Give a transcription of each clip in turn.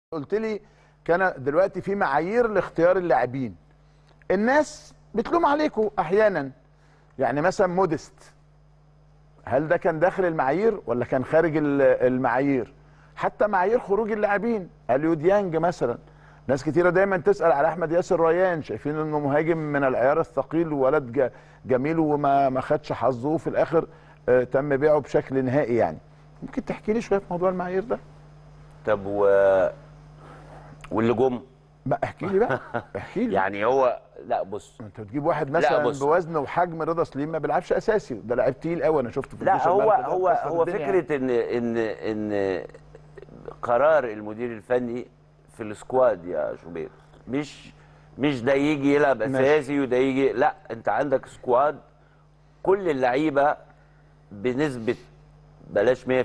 قلت لي كان دلوقتي في معايير لاختيار اللاعبين الناس بتلوم عليكم احيانا يعني مثلا مودست هل ده كان داخل المعايير ولا كان خارج ال- المعايير حتى معايير خروج اللاعبين اليو ديانج مثلا ناس كتيره دايما تسال على احمد ياسر ريان شايفين انه مهاجم من العيار الثقيل وولد ج- جميل وما ما خدش حظه في الاخر آه، تم بيعه بشكل نهائي يعني ممكن تحكي لي شويه في موضوع المعايير ده طب و واللي جم بقى احكي لي بقى احكي لي يعني هو لا بص انت بتجيب واحد مثلا بص. بوزن وحجم رضا سليم ما بيلعبش اساسي ده لعيب تقيل قوي انا شفته في لا الجيش هو الملكي ده هو مكسر هو الدنيا يعني. فكره ان ان ان قرار المدير الفني في السكواد يا شوبير مش مش ده يجي يلعب ماشي. اساسي وده يجي لا انت عندك سكواد كل اللعيبه بنسبه بلاش 100%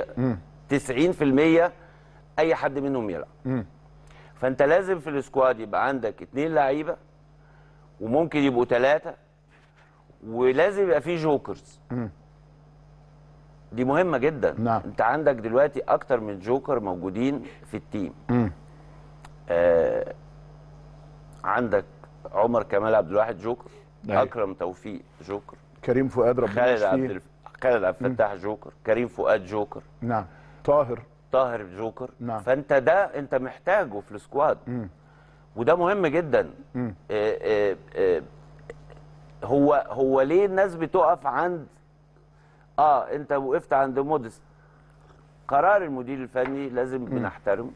90% اي حد منهم يلعب مم. فانت لازم في السكواد يبقى عندك اتنين لعيبه وممكن يبقوا ثلاثه ولازم يبقى فيه جوكرز دي مهمه جدا نعم. انت عندك دلوقتي اكتر من جوكر موجودين في التيم مم. آه عندك عمر كمال عبد الواحد جوكر أيوة. اكرم توفيق جوكر كريم فؤاد ربنا خالد عبد يشفيه الف... خالد عبد الفتاح جوكر كريم فؤاد جوكر نعم طاهر طاهر جوكر نعم. فانت ده انت محتاجه في السكواد وده مهم جدا مم. آه، آه، آه، هو هو ليه الناس بتقف عند اه انت وقفت عند مودست قرار المدير الفني لازم بنحترمه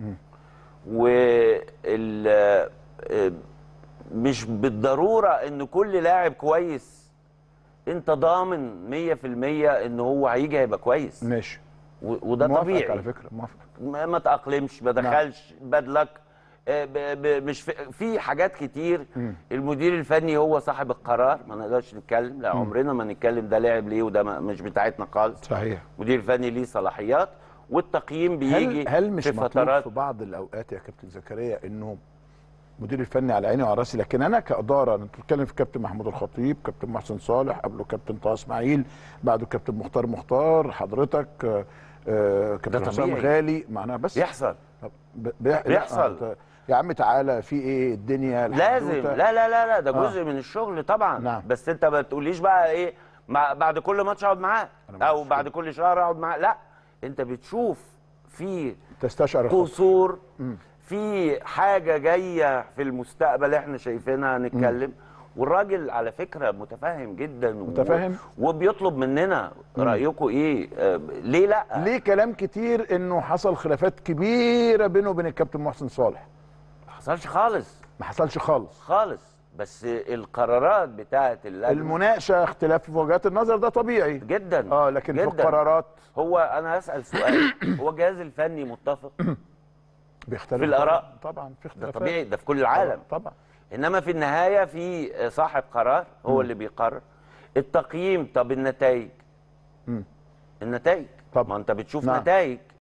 وال آه، مش بالضروره ان كل لاعب كويس انت ضامن 100% ان هو هيجي هيبقى كويس ماشي و- وده موافقك طبيعي على فكره موافق ما ما تأقلمش ما دخلش باد لك آه، ب- ب- مش في, في حاجات كتير المدير الفني هو صاحب القرار ما نقدرش نتكلم لا عمرنا ما نتكلم ده لاعب ليه وده ما- مش بتاعتنا خالص صحيح المدير الفني ليه صلاحيات والتقييم بيجي هل هل مش في مطلوب فترات في بعض الاوقات يا كابتن زكريا انه مدير الفني على عيني وعلى راسي لكن انا كاداره انا بتكلم في كابتن محمود الخطيب كابتن محسن صالح قبله كابتن طه اسماعيل بعده كابتن مختار مختار حضرتك آه، آه، كابتن ده حسام طبيعي. غالي معناها بس يحصل طب ب- بيح- لا، بيحصل. أنت- يا عم تعالى في ايه الدنيا لازم الحدوتة. لا لا لا لا ده آه. جزء من الشغل طبعا نعم. بس انت ما تقوليش بقى ايه مع بعد كل ماتش اقعد معاه أنا ما او قلتش بعد كل شهر اقعد معاه لا انت بتشوف في تستشعر الخطأ. قصور في حاجه جايه في المستقبل احنا شايفينها نتكلم والراجل على فكره متفاهم جدا و- متفاهم؟ وبيطلب مننا رايكم ايه آه ليه لا ليه كلام كتير انه حصل خلافات كبيره بينه وبين الكابتن محسن صالح ما حصلش خالص ما حصلش خالص خالص بس القرارات بتاعه اللجنه المناقشه اختلاف في وجهات النظر ده طبيعي جدا اه لكن في جداً. القرارات هو انا هسال سؤال هو الجهاز الفني متفق بيختلف في الآراء. طبعا, طبعا في ده اختلافات طبيعي ده في كل العالم طبعا, طبعا. انما في النهايه في صاحب قرار هو اللي بيقرر التقييم طب النتائج مم. النتائج طب. ما انت بتشوف نعم. نتائج